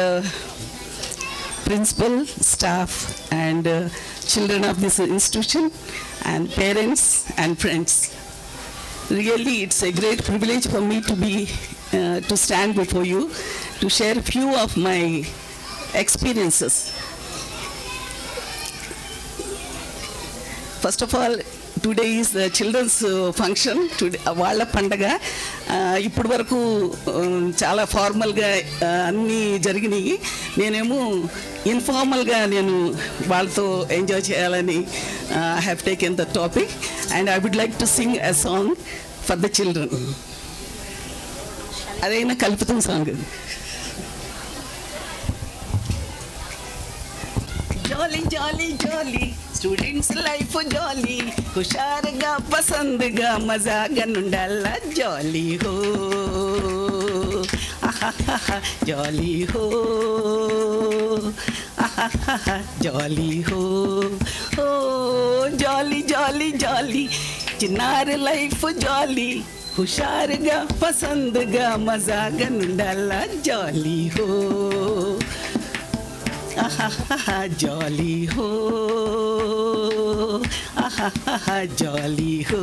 principal, staff, and uh, children of this institution, and parents and friends. Really, it's a great privilege for me to be uh, to stand before you to share a few of my experiences. First of all today is the children's function today వాళ్ళ పండగ ఇప్పటి వరకు చాలా ఫార్మల్గా అన్నీ జరిగినాయి నేనేమో ఇన్ఫార్మల్గా నేను వాళ్ళతో ఎంజాయ్ చేయాలని I have taken the topic and I would like to sing a song for the children అదైనా కల్పితం song jolly jolly jolly students life jolly హుషారుగా పసందుగా మజాగా నుండాల జాలీ హో ఆహాహా, జాలీ హో ఆహాహా, జాలీ హో ఓ జాలీ జాలీ జాలీ చిన్నారి లైఫ్ జాలీ హుషారుగా పసందుగా మజాగా నుండాల జాలీ హో ఆహాహా, జాలీ హో ఆహాహా, జాలీ హో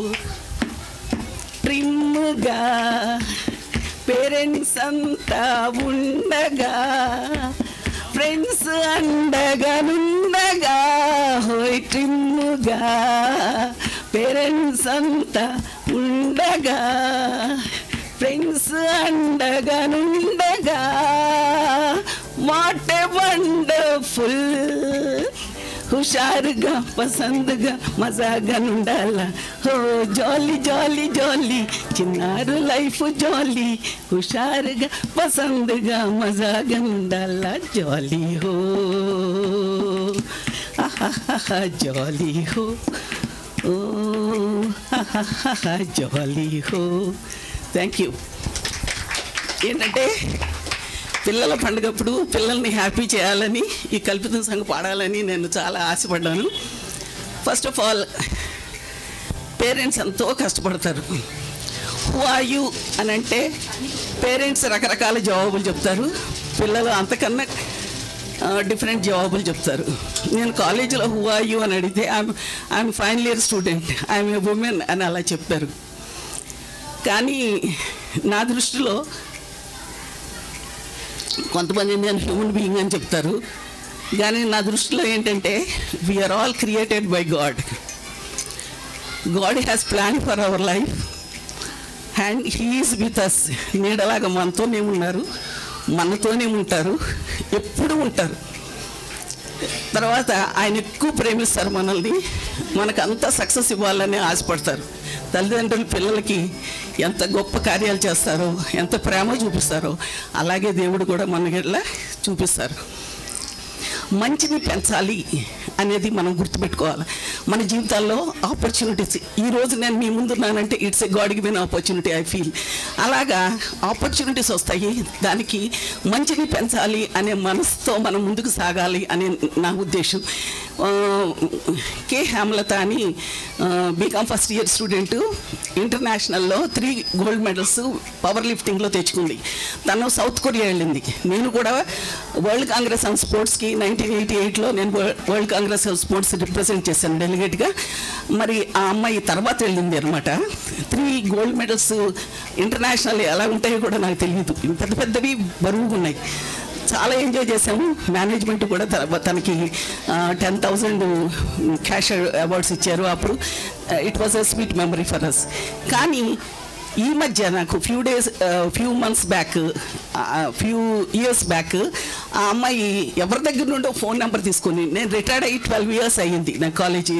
ట్రిమ్ముగా పేరెంట్స్ అంతా ఉండగా ఫ్రెండ్స్ అండగానుండగా హోయ్ ట్రిమ్ముగా పేరెంట్స్ అంతా ఉండగా ఫ్రెండ్స్ అండగానుండగా వాట్ ఏ వండర్ఫుల్ హుషారుగా పసందుగా మజాగా ఉండాల హో జాలీ జాలీ జాలీ చిన్నారు లైఫ్ జాలీ హుషారుగా పసందుగా మజాగా ఉండాల జాలీ హో ఆహాహా, జాలీ హో ఓ ఆహాహా, జాలీ హో థ్యాంక్ యూ ఏంటంటే పిల్లల పండుగప్పుడు పిల్లల్ని హ్యాపీ చేయాలని ఈ కల్పితం సంఘ పాడాలని నేను చాలా ఆశపడ్డాను ఫస్ట్ ఆఫ్ ఆల్ పేరెంట్స్ ఎంతో కష్టపడతారు హూ ఆర్ యూ అని అంటే పేరెంట్స్ రకరకాల జవాబులు చెప్తారు పిల్లలు అంతకన్నా డిఫరెంట్ జవాబులు చెప్తారు నేను కాలేజీలో హూ ఆర్ యూ అని అడిగితే I'm I'm final year student I'm a woman అని అలా చెప్పారు కానీ నా దృష్టిలో కొంతమంది నేను హ్యూమన్ బీయింగ్ అని చెప్తారు కానీ నా దృష్టిలో ఏంటంటే we are all created by God God has plan for our life and he is with us నీడలాగా మనతోనే ఉన్నారు మనతోనే ఉంటారు ఎప్పుడు ఉంటారు తర్వాత ఆయన ఎక్కువ ప్రేమిస్తారు మనల్ని మనకు అంత సక్సెస్ ఇవ్వాలని ఆశపడతారు తల్లిదండ్రులు పిల్లలకి ఎంత గొప్ప కార్యాలు చేస్తారో ఎంత ప్రేమ చూపిస్తారో అలాగే దేవుడు కూడా మనకి చూపిస్తారు మంచిని పెంచాలి అనేది మనం గుర్తుపెట్టుకోవాలి మన జీవితాల్లో ఆపర్చునిటీస్ ఈ రోజు నేను మీ ముందున్నానంటే it's a God given opportunity I feel అలాగా ఆపర్చునిటీస్ వస్తాయి దానికి మంచిని పెంచాలి అనే మనసుతో మనం ముందుకు సాగాలి అనే నా ఉద్దేశం ఆ, కే హేమలత అని బీకామ్ ఫస్ట్ ఇయర్ స్టూడెంట్ ఇంటర్నేషనల్లో త్రీ గోల్డ్ మెడల్స్ పవర్ లిఫ్టింగ్లో తెచ్చుకుంది తను సౌత్ కొరియా వెళ్ళింది నేను కూడా వరల్డ్ కాంగ్రెస్ ఆన్ స్పోర్ట్స్కి నైన్టీన్ ఎయిటీ ఎయిట్లో నేను world- world congress on sports represent చేశాను డెలిగేట్గా మరి ఆ అమ్మాయి తర్వాత వెళ్ళింది అనమాట త్రీ గోల్డ్ మెడల్స్ ఇంటర్నేషనల్ ఎలా ఉంటాయో కూడా నాకు తెలియదు పెద్ద పెద్దవి బరువుగా ఉన్నాయి చాలా ఎంజాయ్ చేసాము మేనేజ్మెంట్ కూడా తన- తనకి టెన్ థౌజండ్ క్యాష్ అవార్డ్స్ ఇచ్చారు అప్పుడు it was a sweet memory for us కానీ ఈ మధ్య నాకు few days few months back few years back ఆ అమ్మాయి ఎవరి దగ్గర నుండో ఫోన్ నెంబర్ తీసుకొని నేను రిటైర్డ్ అయ్యి ట్వెల్వ్ ఇయర్స్ అయ్యింది నా college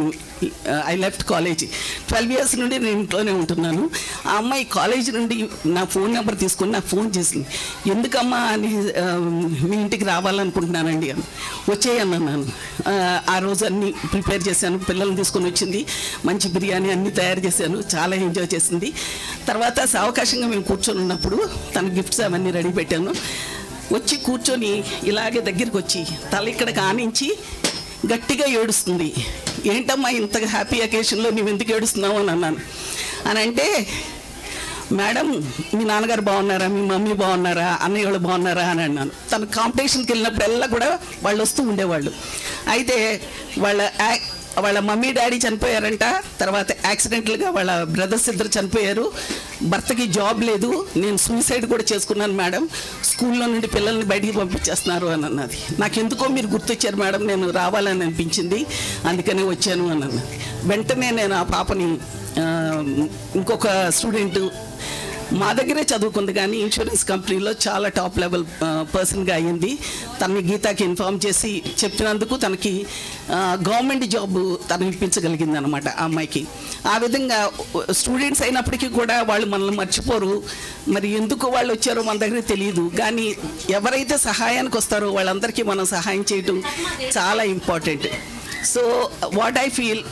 I left college twelve years నుండి నేను ఇంట్లోనే ఉంటున్నాను ఆ అమ్మాయి కాలేజీ నుండి నా ఫోన్ నెంబర్ తీసుకొని నాకు ఫోన్ చేసింది ఎందుకమ్మా అని ఆ, మీ ఇంటికి రావాలనుకుంటున్నానండి అని వచ్చేయన్నాను ఆ రోజు అన్ని ప్రిపేర్ చేశాను పిల్లల్ని తీసుకొని వచ్చింది మంచి బిర్యానీ అన్ని తయారు చేశాను చాలా ఎంజాయ్ చేసింది తర్వాత సావకాశంగా మేము కూర్చొని ఉన్నప్పుడు తన గిఫ్ట్స్ అవన్నీ రెడీ పెట్టాను వచ్చి కూర్చొని ఇలాగే దగ్గరికి వచ్చి తల ఇక్కడ కానించి గట్టిగా ఏడుస్తుంది ఏంటమ్మా ఇంత హ్యాపీ అకేషన్లో నువ్వు ఎందుకు ఏడుస్తున్నావు అని అన్నాను అని అంటే మేడం మీ నాన్నగారు బాగున్నారా మీ మమ్మీ బాగున్నారా అన్నయ్య వాళ్ళు బాగున్నారా అని అన్నాను తను కాంపిటీషన్కి వెళ్ళినప్పుడల్లా కూడా వాళ్ళు వస్తూ ఉండేవాళ్ళు అయితే వాళ్ళ యా- వాళ్ళ మమ్మీ డాడీ చనిపోయారంట తర్వాత యాక్సిడెంటల్గా వాళ్ళ బ్రదర్స్ ఇద్దరు చనిపోయారు భర్తకి జాబ్ లేదు నేను సూసైడ్ కూడా చేసుకున్నాను మేడం స్కూల్లో నుండి పిల్లల్ని బయటికి పంపించేస్తున్నారు అని అన్నది నాకెందుకో మీరు గుర్తొచ్చారు మేడం నేను రావాలని అనిపించింది అందుకనే వచ్చాను అని అన్నది వెంటనే నేను ఆ పాపని ఆ, ఇంకొక స్టూడెంట్ మా దగ్గరే చదువుకుంది కానీ ఇన్సూరెన్స్ కంపెనీలో చాలా టాప్ లెవెల్ పర్సన్గా అయ్యింది తనని గీతాకి ఇన్ఫామ్ చేసి చెప్పినందుకు తనకి గవర్నమెంట్ జాబ్ తను ఇప్పించగలిగింది అనమాట ఆ అమ్మాయికి ఆ విధంగా స్టూడెంట్స్ అయినప్పటికీ కూడా వాళ్ళు మనల్ని మర్చిపోరు మరి ఎందుకు వాళ్ళు వచ్చారో మన దగ్గర తెలియదు కానీ ఎవరైతే సహాయానికి వస్తారో వాళ్ళందరికీ మనం సహాయం చేయటం చాలా important so what I feel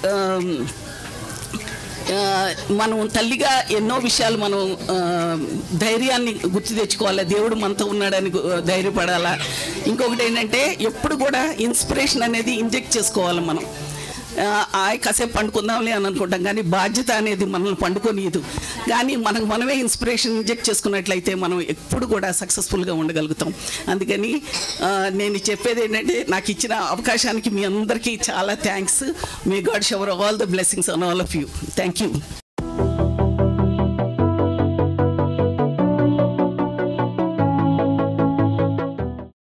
ఆ, మనం తల్లిగా ఎన్నో విషయాలు మనం ఆ, ధైర్యాన్ని గుర్తు తెచ్చుకోవాలి దేవుడు మనతో ఉన్నాడని గు- ధైర్యపడాలా ఇంకొకటి ఏంటంటే ఎప్పుడు కూడా ఇన్స్పిరేషన్ అనేది ఇంజెక్ట్ చేసుకోవాలి మనం ఆ, ఆయ్ కాసేపు పండుకుందాంలే అని అనుకుంటాం కానీ బాధ్యత అనేది మనల్ని పండుకొనియదు కానీ మనకు మనమే ఇన్స్పిరేషన్ ఇంజెక్ట్ చేసుకున్నట్లయితే మనం ఎప్పుడు కూడా సక్సెస్ఫుల్గా ఉండగలుగుతాం అందుకని ఆ, నేను చెప్పేది ఏంటంటే నాకు ఇచ్చిన అవకాశానికి మీ అందరికీ చాలా thanks may God shower all the blessings on all of you thank you